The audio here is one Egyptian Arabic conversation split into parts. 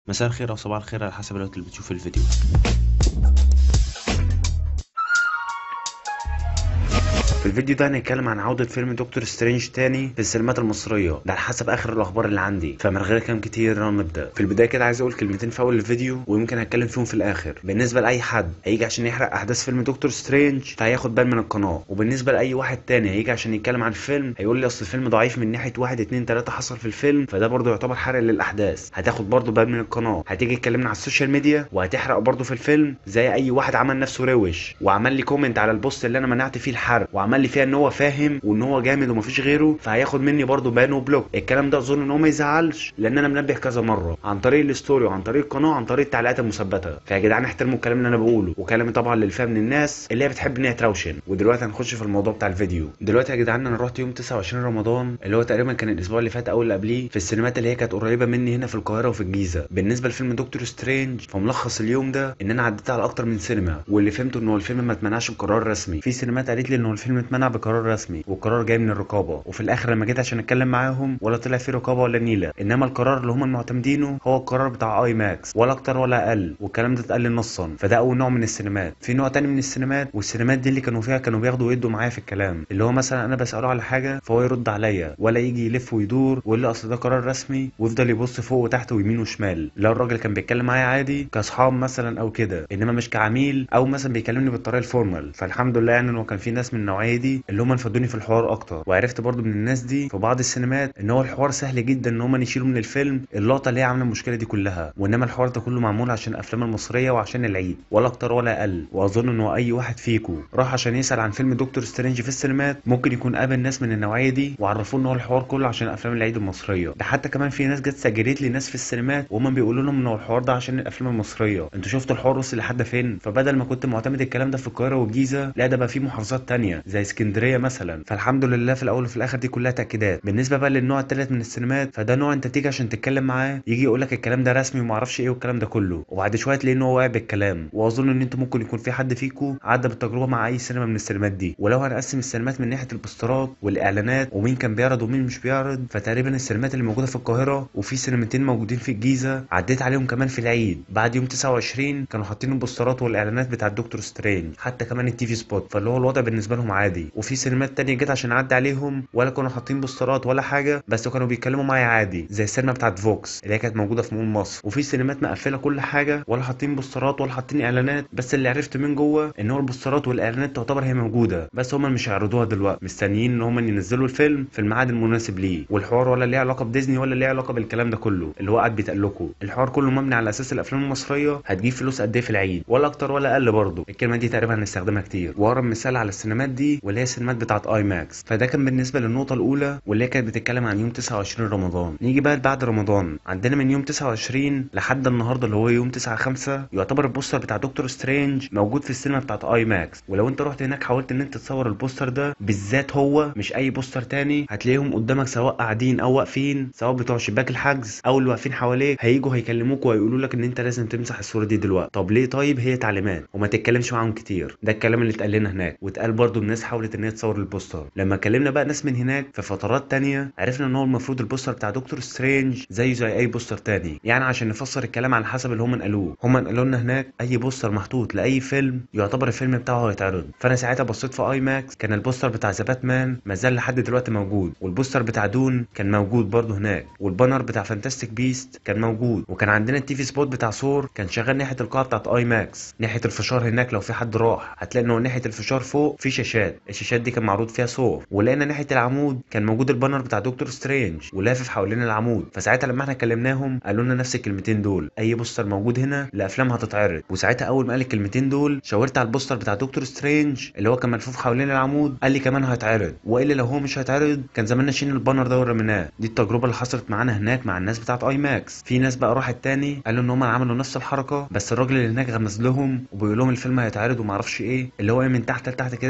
مساء الخير او صباح الخير على حسب الوقت اللي بتشوف الفيديو في الفيديو ده هنتكلم عن عودة فيلم دكتور سترينج تاني في السينمات المصرية ده على حسب آخر الأخبار اللي عندي فمن غير كلام كتير يلا نبدأ في البداية كده عايز أقول كلمتين في أول الفيديو ويمكن هتكلم فيهم في الآخر بالنسبة لأي حد هيجي عشان يحرق أحداث فيلم دكتور سترينج فهياخد بال من القناة وبالنسبة لأي واحد تاني هيجي عشان يتكلم عن الفيلم هيقول لي أصل الفيلم ضعيف من ناحية واحد اتنين تلاتة حصل في الفيلم فده برضه يعتبر حرق للأحداث هتاخد برضه بال من القناة هتيجي تكلمنا على السوشيال ميديا وهتحرق برضه في الفيلم زي أي واحد عمل نفسه روش وعمل لي كومنت على البوست اللي أنا منعت فيه الحرق وعمل لي فيها إن هو فاهم وان هو جامد ومفيش غيره فهياخد مني برضه بان وبلوك الكلام ده اظن ان هو ما يزعلش لان انا منبه كذا مره عن طريق الستوري وعن طريق القناه وعن طريق التعليقات المثبته فيا جدعان احترموا الكلام اللي انا بقوله وكلامي طبعا للفئه من الناس اللي هي بتحب ان هي تروشن ودلوقتي هنخش في الموضوع بتاع الفيديو دلوقتي يا جدعان انا رحت يوم 29 رمضان اللي هو تقريبا كان الاسبوع اللي فات او اللي قبليه في السينمات اللي هي كانت قريبه مني هنا في القاهره وفي الجيزه بالنسبه لفيلم دكتور سترينج فملخص اليوم ده ان انا عديت على اكتر من سينما واللي فهمته ان هو الفيلم ما اتمنعش بقرار رسمي في سينمات قالت لي ان هو الفيلم اتمنع بقرار رسمي والقرار جاي من الرقابه وفي الاخر لما جيت عشان اتكلم معاهم ولا طلع في رقابه ولا نيله انما القرار اللي هم معتمدينه هو القرار بتاع اي ماكس ولا اكتر ولا اقل والكلام ده اتقال لي نصا فده اول نوع من السينمات في نوع تاني من السينمات والسينمات دي اللي كانوا فيها كانوا بياخدوا ويدوا معايا في الكلام اللي هو مثلا انا بساله على حاجه فهو يرد عليا ولا يجي يلف ويدور ويقول لي اصل ده قرار رسمي ويفضل يبص فوق وتحت ويمين وشمال لا الراجل كان بيتكلم معايا عادي كاصحاب مثلا او كده انما مش كعميل او مثلا بيكلمني بالطريقه الفورمال فالحمد لله يعني انه كان في ناس من النوعيه دي اللي هم فادوني في الحوار اكتر وعرفت برضو من الناس دي في بعض السينمات ان هو الحوار سهل جدا ان هم يشيلوا من الفيلم اللقطه اللي هي عامله المشكله دي كلها وانما الحوار ده كله معمول عشان الافلام المصريه وعشان العيد ولا اكتر ولا اقل واظن ان هو اي واحد فيكم راح عشان يسال عن فيلم دكتور سترينج في السينمات ممكن يكون قابل ناس من النوعيه دي وعرفوه ان هو الحوار كله عشان افلام العيد المصريه ده حتى كمان في ناس جت سجلت لي ناس في السينمات وهم بيقولوا لهم ان هو الحوار ده عشان الافلام المصريه انتوا شفتوا الحوار وصل لحد فين فبدل ما كنت معتمد الكلام ده في القاهره والجيزه لا ده بقى في محافظات تانية زي اسكندريه مثلا فالحمد لله في الاول وفي الاخر دي كلها تاكيدات بالنسبه بقى للنوع الثالث من السينمات فده نوع انت تيجي عشان تتكلم معاه يجي يقول لك الكلام ده رسمي وما اعرفش ايه والكلام ده كله وبعد شويه تلاقي ان هو واقع بالكلام واظن ان انتوا ممكن يكون في حد فيكم عدى بالتجربه مع اي سينما من السينمات دي ولو هنقسم السينمات من ناحيه البوسترات والاعلانات ومين كان بيعرض ومين مش بيعرض فتقريبا السينمات اللي موجوده في القاهره وفي سينمتين موجودين في الجيزه عديت عليهم كمان في العيد بعد يوم 29 كانوا حاطين البوسترات والاعلانات بتاع الدكتور سترينج حتى كمان التي في سبوت فاللي هو الوضع بالنسبه لهم عادي وفي سينمات تانية جيت عشان اعدي عليهم ولا كانوا حاطين بوسترات ولا حاجه بس كانوا بيتكلموا معايا عادي زي السينما بتاعت فوكس اللي هي كانت موجوده في مول مصر وفي سينمات مقفله كل حاجه ولا حاطين بوسترات ولا حاطين اعلانات بس اللي عرفت من جوه ان هو البوسترات والاعلانات تعتبر هي موجوده بس هم مش هيعرضوها دلوقتي مستنيين ان هم ينزلوا الفيلم في الميعاد المناسب ليه والحوار ولا ليه علاقه بديزني ولا ليه علاقه بالكلام ده كله اللي هو قاعد بيتقال لكم الحوار كله مبني على اساس الافلام المصريه هتجيب فلوس قد ايه في العيد ولا اكتر ولا اقل برضه الكلمه دي تقريبا هنستخدمها كتير واقرب مثال على السينمات دي واللي هي السينمات بتاعت اي ماكس فده كان بالنسبه للنقطه الاولى واللي هي كانت بتتكلم عن يوم 29 رمضان نيجي بقى بعد رمضان عندنا من يوم 29 لحد النهارده اللي هو يوم 9 5 يعتبر البوستر بتاع دكتور سترينج موجود في السينما بتاعت اي ماكس ولو انت رحت هناك حاولت ان انت تصور البوستر ده بالذات هو مش اي بوستر تاني هتلاقيهم قدامك سواء قاعدين او واقفين سواء بتوع شباك الحجز او اللي واقفين حواليك هيجوا هيكلموك وهيقولوا لك ان انت لازم تمسح الصوره دي دلوقتي طب ليه طيب هي تعليمات وما تتكلمش معاهم كتير ده الكلام اللي اتقال لنا هناك واتقال برضو الناس حاولت ان هي تصور البوستر لما كلمنا بقى ناس من هناك في فترات تانية عرفنا ان هو المفروض البوستر بتاع دكتور سترينج زيه زي اي بوستر تاني يعني عشان نفسر الكلام على حسب اللي هم قالوه هم قالوا لنا هناك اي بوستر محطوط لاي فيلم يعتبر الفيلم بتاعه هيتعرض فانا ساعتها بصيت في اي ماكس كان البوستر بتاع ذا باتمان ما زال لحد دلوقتي موجود والبوستر بتاع دون كان موجود برضه هناك والبانر بتاع فانتاستيك بيست كان موجود وكان عندنا التي في سبوت بتاع ثور كان شغال ناحيه القاعه بتاعت اي ماكس ناحيه الفشار هناك لو في حد راح هتلاقي ان هو ناحيه الفشار فوق في شاشات الشاشات دي كان معروض فيها ثور ولقينا ناحيه العمود كان موجود البانر بتاع دكتور سترينج ولافف حوالين العمود فساعتها لما احنا كلمناهم قالوا لنا نفس الكلمتين دول اي بوستر موجود هنا الافلام هتتعرض وساعتها اول ما قال الكلمتين دول شاورت على البوستر بتاع دكتور سترينج اللي هو كان ملفوف حوالين العمود قال لي كمان هيتعرض والا لو هو مش هيتعرض كان زماننا شيلنا البانر ده ورميناه دي التجربه اللي حصلت معانا هناك مع الناس بتاعت اي ماكس في ناس بقى راحت تاني قالوا ان هم عملوا نفس الحركه بس الراجل اللي هناك غمز لهم وبيقول لهم الفيلم هيتعرض وما اعرفش ايه اللي هو ايه من تحت لتحت كده تاكيد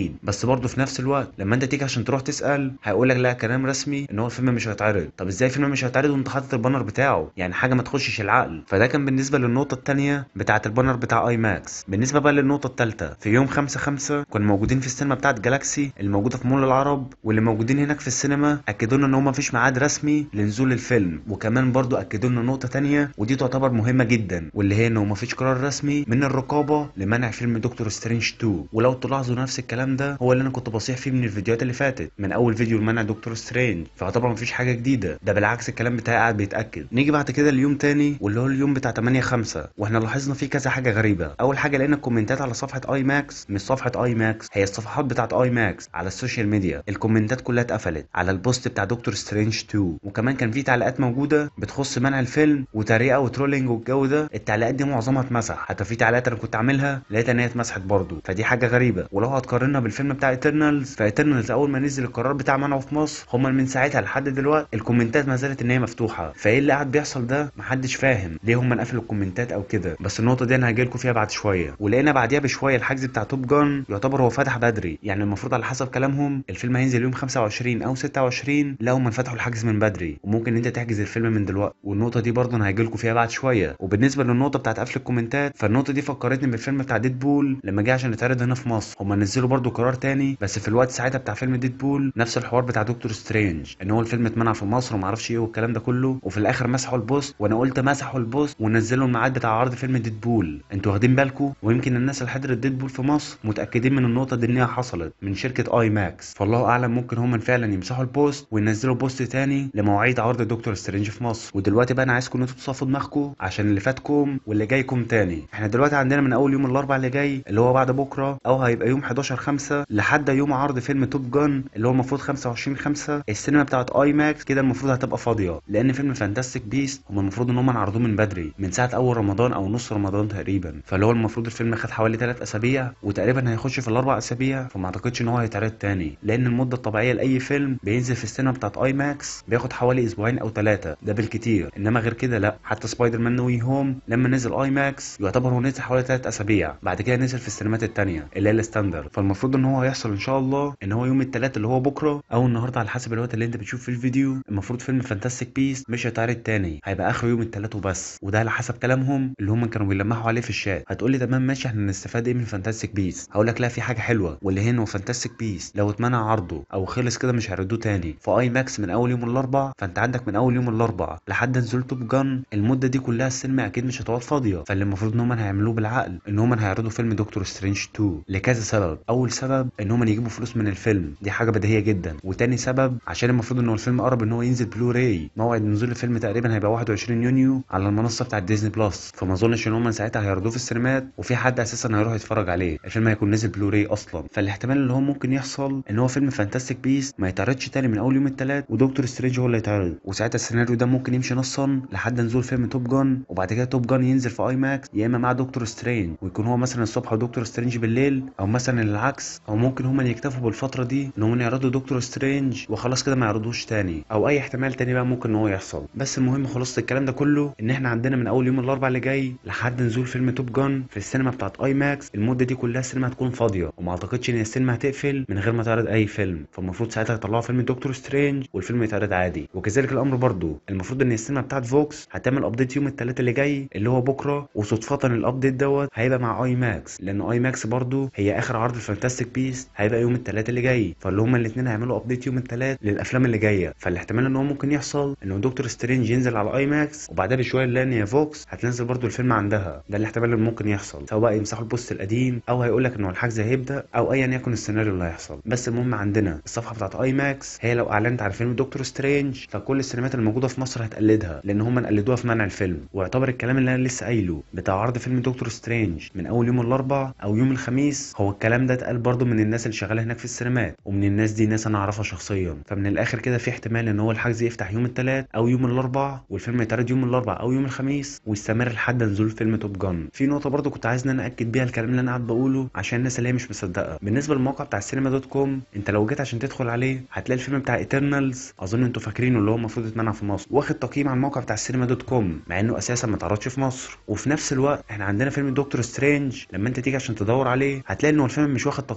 بعيد بس برضه في نفس الوقت لما انت تيجي عشان تروح تسال هيقول لك لا كلام رسمي ان هو الفيلم مش هيتعرض طب ازاي الفيلم مش هيتعرض وانت حاطط البانر بتاعه يعني حاجه ما تخشش العقل فده كان بالنسبه للنقطه الثانيه بتاعه البانر بتاع اي ماكس بالنسبه بقى للنقطه الثالثه في يوم 5 5 كنا موجودين في السينما بتاعه جالاكسي اللي موجوده في مول العرب واللي موجودين هناك في السينما اكدوا لنا ان هو مفيش ميعاد رسمي لنزول الفيلم وكمان برضو اكدوا لنا نقطه ثانيه ودي تعتبر مهمه جدا واللي هي انه مفيش قرار رسمي من الرقابه لمنع فيلم دكتور سترينج 2 ولو تلاحظوا نفس الكلام ده هو اللي انا كنت بصيح فيه من الفيديوهات اللي فاتت من اول فيديو لمنع دكتور سترينج فيعتبر مفيش حاجه جديده ده بالعكس الكلام بتاعي قاعد بيتاكد نيجي بعد كده اليوم تاني واللي هو اليوم بتاع 8 5 واحنا لاحظنا فيه كذا حاجه غريبه اول حاجه لقينا الكومنتات على صفحه اي ماكس مش صفحه اي ماكس هي الصفحات بتاعت اي ماكس على السوشيال ميديا الكومنتات كلها اتقفلت على البوست بتاع دكتور سترينج 2 وكمان كان في تعليقات موجوده بتخص منع الفيلم وتريقه وترولينج والجو ده التعليقات دي معظمها اتمسح حتى في تعليقات انا كنت عاملها لقيت ان هي اتمسحت برضه فدي حاجه غريبه ولو هتقارنها بالفيلم بتاع ايترنالز فايترنالز اول ما نزل القرار بتاع منعه في مصر هما من ساعتها لحد دلوقتي الكومنتات ما زالت ان هي مفتوحه فايه اللي قاعد بيحصل ده محدش فاهم ليه هما قفلوا الكومنتات او كده بس النقطه دي انا هجيلكوا فيها بعد شويه ولقينا بعديها بشويه الحجز بتاع توب جان يعتبر هو فتح بدري يعني المفروض على حسب كلامهم الفيلم هينزل يوم 25 او 26 لا هما فتحوا الحجز من بدري وممكن انت تحجز الفيلم من دلوقتي والنقطه دي برضه انا هجيلكوا فيها بعد شويه وبالنسبه للنقطه بتاعت قفل الكومنتات فالنقطه دي فكرتني بالفيلم بتاع ديد بول لما جه عشان يتعرض هنا في مصر هما نزلوا برضه قرار تاني بس في الوقت ساعتها بتاع فيلم ديد بول نفس الحوار بتاع دكتور سترينج ان هو الفيلم اتمنع في مصر وما اعرفش ايه والكلام ده كله وفي الاخر مسحوا البوست وانا قلت مسحوا البوست ونزلوا الميعاد بتاع عرض فيلم ديد بول انتوا واخدين بالكم ويمكن الناس اللي حضرت ديد بول في مصر متاكدين من النقطه دي انها حصلت من شركه اي ماكس فالله اعلم ممكن هم فعلا يمسحوا البوست وينزلوا بوست تاني لمواعيد عرض دكتور سترينج في مصر ودلوقتي بقى انا عايزكم انتوا تصفوا دماغكم عشان اللي فاتكم واللي جايكم تاني احنا دلوقتي عندنا من اول يوم الاربعاء اللي جاي اللي هو بعد بكره او هيبقى يوم 11 5 لحد يوم عرض فيلم توب جان اللي هو المفروض 25 5 السينما بتاعت اي ماكس كده المفروض هتبقى فاضيه لان فيلم فانتاستيك بيست هم المفروض ان هم عرضوه من بدري من ساعه اول رمضان او نص رمضان تقريبا فاللي هو المفروض الفيلم خد حوالي 3 اسابيع وتقريبا هيخش في الاربع اسابيع فما اعتقدش ان هو هيتعرض تاني لان المده الطبيعيه لاي فيلم بينزل في السينما بتاعت اي ماكس بياخد حوالي اسبوعين او ثلاثه ده بالكتير انما غير كده لا حتى سبايدر مان نو هوم لما نزل اي ماكس يعتبر هو نزل حوالي 3 اسابيع بعد كده نزل في السينمات التانية اللي هي الستاندرد فالمفروض ان هو هيحصل ان شاء الله ان هو يوم الثلاث اللي هو بكره او النهارده على حسب الوقت اللي انت بتشوف في الفيديو المفروض فيلم فانتاستيك بيست مش هيتعرض تاني هيبقى اخره يوم الثلاث وبس وده على حسب كلامهم اللي هم كانوا بيلمحوا عليه في الشات هتقول لي تمام ماشي احنا هنستفاد ايه من فانتاستيك بيست هقول لك لا في حاجه حلوه واللي هي انه فانتاستيك بيست لو اتمنع عرضه او خلص كده مش هيردوه تاني في اي ماكس من اول يوم الاربع فانت عندك من اول يوم الاربع لحد نزول توب جان المده دي كلها السينما اكيد مش هتقعد فاضيه فاللي المفروض ان هم هيعملوه بالعقل ان هم هيعرضوا فيلم دكتور سترينج 2 لكذا سبب اول سبب ان هم يجيبوا فلوس من الفيلم دي حاجه بديهيه جدا وتاني سبب عشان المفروض ان الفيلم قرب ان هو ينزل بلوراي موعد نزول الفيلم تقريبا هيبقى 21 يونيو على المنصه بتاعت ديزني بلس فما اظنش ان هم ساعتها هيعرضوه في السينمات وفي حد اساسا هيروح يتفرج عليه الفيلم هيكون نزل بلوراي اصلا فالاحتمال اللي هو ممكن يحصل ان هو فيلم فانتاستيك بيست ما يتعرضش تاني من اول يوم الثلاث ودكتور سترينج هو اللي يتعرض وساعتها السيناريو ده ممكن يمشي نصا لحد نزول فيلم توب جان وبعد كده توب جان ينزل في اي ماكس يا اما مع دكتور سترينج ويكون هو مثلا الصبح ودكتور سترينج بالليل او مثلا العكس او ممكن هما يكتفوا بالفتره دي ان هم يعرضوا دكتور سترينج وخلاص كده ما يعرضوش تاني او اي احتمال تاني بقى ممكن ان هو يحصل بس المهم خلاصه الكلام ده كله ان احنا عندنا من اول يوم الاربعاء اللي جاي لحد نزول فيلم توب جان في السينما بتاعت اي ماكس المده دي كلها السينما هتكون فاضيه وما اعتقدش ان السينما هتقفل من غير ما تعرض اي فيلم فالمفروض ساعتها يطلعوا فيلم دكتور سترينج والفيلم يتعرض عادي وكذلك الامر برضو المفروض ان السينما بتاعت فوكس هتعمل ابديت يوم الثلاثاء اللي جاي اللي هو بكره وصدفه الابديت دوت هيبقى مع اي ماكس لان اي ماكس برضو هي اخر عرض الفانتاستيك بيست هيبقى يوم الثلاثاء اللي جاي فاللي هما الاثنين هيعملوا ابديت يوم الثلاث للافلام اللي جايه فالاحتمال ان هو ممكن يحصل ان دكتور سترينج ينزل على اي ماكس وبعدها بشويه نلاقي ان فوكس هتنزل برضو الفيلم عندها ده الاحتمال اللي ممكن يحصل سواء بقى يمسحوا البوست القديم او هيقول لك انه الحجز هيبدا او ايا يكن السيناريو اللي هيحصل بس المهم عندنا الصفحه بتاعت اي ماكس هي لو اعلنت على فيلم دكتور سترينج فكل السينمات الموجوده في مصر هتقلدها لان هم قلدوها في منع الفيلم ويعتبر الكلام اللي انا لسه قايله بتاع عرض فيلم دكتور سترينج من اول يوم الاربع او يوم الخميس هو الكلام ده اتقال برضو من الناس اللي شغاله هناك في السينمات ومن الناس دي ناس انا اعرفها شخصيا فمن الاخر كده في احتمال ان هو الحجز يفتح يوم الثلاث او يوم الاربع والفيلم يتعرض يوم الاربع او يوم الخميس ويستمر لحد نزول فيلم توب جان في نقطه برضو كنت عايز ان انا اكد بيها الكلام اللي انا قاعد بقوله عشان الناس اللي هي مش مصدقه بالنسبه للموقع بتاع السينما دوت كوم انت لو جيت عشان تدخل عليه هتلاقي الفيلم بتاع ايترنالز اظن انتوا فاكرينه اللي هو المفروض يتمنع في مصر واخد تقييم على الموقع بتاع السينما دوت كوم مع انه اساسا ما اتعرضش في مصر وفي نفس الوقت احنا عندنا فيلم دكتور سترينج لما انت تيجي عشان تدور عليه هتلاقي انه الفيلم مش واخد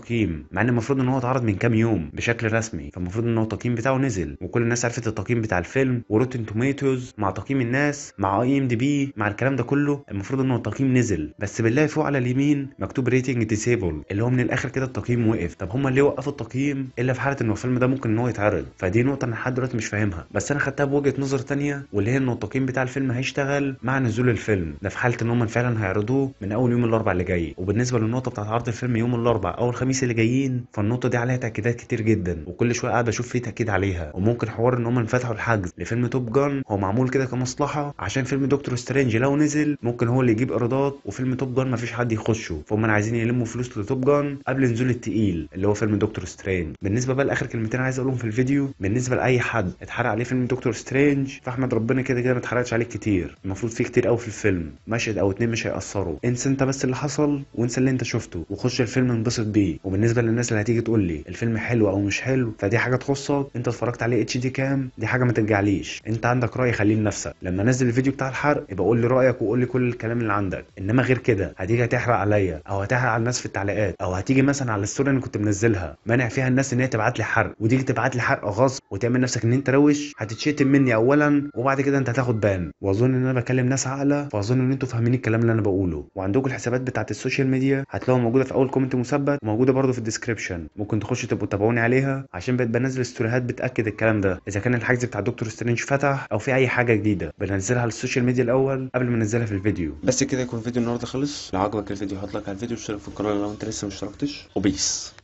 تقييم مع ان المفروض ان هو اتعرض من كام يوم بشكل رسمي فالمفروض ان هو التقييم بتاعه نزل وكل الناس عرفت التقييم بتاع الفيلم وروتن توميتوز مع تقييم الناس مع اي ام دي بي مع الكلام ده كله المفروض ان هو التقييم نزل بس بالله فوق على اليمين مكتوب ريتنج ديسيبل اللي هو من الاخر كده التقييم وقف طب هم ليه وقفوا التقييم الا في حاله ان الفيلم ده ممكن ان هو يتعرض فدي نقطه انا لحد دلوقتي مش فاهمها بس انا خدتها بوجهه نظر تانية واللي هي ان التقييم بتاع الفيلم هيشتغل مع نزول الفيلم ده في حاله ان هم فعلا هيعرضوه من اول يوم الاربعاء اللي جاي وبالنسبه للنقطه بتاعت عرض الفيلم يوم الاربعاء او الخميس اللي جايين فالنقطه دي عليها تاكيدات كتير جدا وكل شويه قاعد بشوف فيه تاكيد عليها وممكن حوار ان هم فتحوا الحجز لفيلم توب جان هو معمول كده كمصلحه عشان فيلم دكتور سترينج لو نزل ممكن هو اللي يجيب ايرادات وفيلم توب جان مفيش حد يخشه فهم عايزين يلموا فلوس لتوب جان قبل نزول التقيل اللي هو فيلم دكتور سترينج بالنسبه بقى لاخر كلمتين عايز اقولهم في الفيديو بالنسبه لاي حد اتحرق عليه فيلم دكتور سترينج فاحمد ربنا كده كده ما اتحرقش عليك كتير المفروض فيه كتير قوي في الفيلم مشهد او اتنين مش هيأثروا انسى انت بس اللي حصل وانسى اللي انت شفته وخش الفيلم انبسط بيه وبالنسبه للناس اللي هتيجي تقول لي الفيلم حلو او مش حلو فدي حاجه تخصك انت اتفرجت عليه اتش دي كام دي حاجه ما ترجعليش انت عندك راي خليه لنفسك لما انزل الفيديو بتاع الحرق يبقى قول لي رايك وقول لي كل الكلام اللي عندك انما غير كده هتيجي هتحرق عليا او هتحرق على الناس في التعليقات او هتيجي مثلا على الستوري اللي كنت منزلها مانع فيها الناس ان هي تبعت لي حرق وتيجي تبعت لي حرق غصب وتعمل نفسك ان انت روش هتتشتم مني اولا وبعد كده انت هتاخد بان واظن ان انا بكلم ناس عاقله فاظن ان انتوا فاهمين الكلام اللي انا بقوله وعندكم الحسابات بتاعت السوشيال ميديا هتلاقوها موجوده في اول كومنت مثبت وموجوده برده في الديسكربشن ممكن تخشوا تبقوا تتابعوني عليها عشان بقيت بنزل ستوريهات بتاكد الكلام ده اذا كان الحجز بتاع دكتور سترينج فتح او في اي حاجه جديده بنزلها على السوشيال ميديا الاول قبل ما انزلها في الفيديو بس كده يكون فيديو النهارده خلص لو عجبك الفيديو حط لك على الفيديو واشترك في القناه لو انت لسه ما اشتركتش وبيس